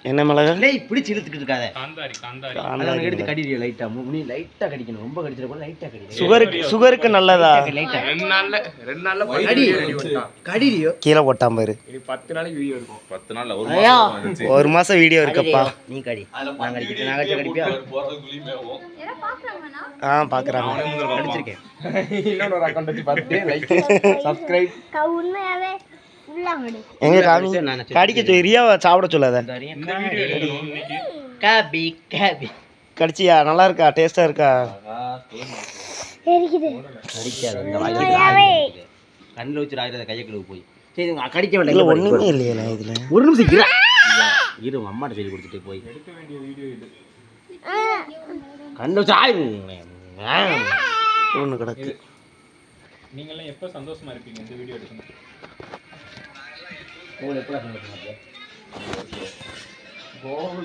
என்ன மிளகா இல்லை பிடிச்சி இழுத்துக்கிட்டு இருக்காத காந்தாரி காந்தாரி அதை காந்தாரி எடுத்து மிளகா. கடிடிய லைட்டா முனி லைட்டா கடிக்கணும் ரொம்ப கடிச்சிட கூட லைட்டா கடிக்கணும் சுகருக்கு சுகருக்கு நல்லதா லைட்டா ரெண்டு நாள்ல ரெண்டு நாள்ல கடி கடிடியோ கீழே போட்டான் பாரு இது பத்து நாளைக்கு வீடியோ இருக்கும் பத்து நாள்ல ஒரு ஐயா. மாசம் வந்துச்சு. ஒரு மாசம் வீடியோ இருக்கப்பா நீ கடி நான் கடிக்கிறேன் நான் கடிச்சு கடிப்பியா ஆ பாக்குறாங்க கடிச்சிருக்கேன் இன்னொரு ஒரு அக்கௌண்ட் வச்சு பார்த்து லைக் சப்ஸ்கிரைப் உண்மையாவே உள்ளாங்கடி எங்க காமி நான் வச்சிருக்கேன். கடிக்க சொல்லி ரியாவை சாப்பிட சொல்லாத இந்த வரையும் இந்த வீடியோ எடுக்கணும் இன்னைக்கு காபி காபி கடிச்சியா நல்லா இருக்கா டேஸ்டா இருக்கா இருக்குது கடிக்காத இந்த வாயில கண்ணில் வச்சு ஆயிரத கையை கழுவு போய் சரி உங்க கடிக்க இல்ல வேண்டாம் ஒண்ணுமே இல்லையா இதுல ஒரு நிமிஷம் இரு இரு உங்க அம்மாட்ட சொல்லி கொடுத்துட்டு போய் கண்ணு வச்சு ஆயிரும் ஒண்ணு கிடக்கு நீங்களாம் எப்போ சந்தோஷமா இருப்பீங்க இந்த வீடியோ எடுக்கணும் உங்களுக்கு எப்படி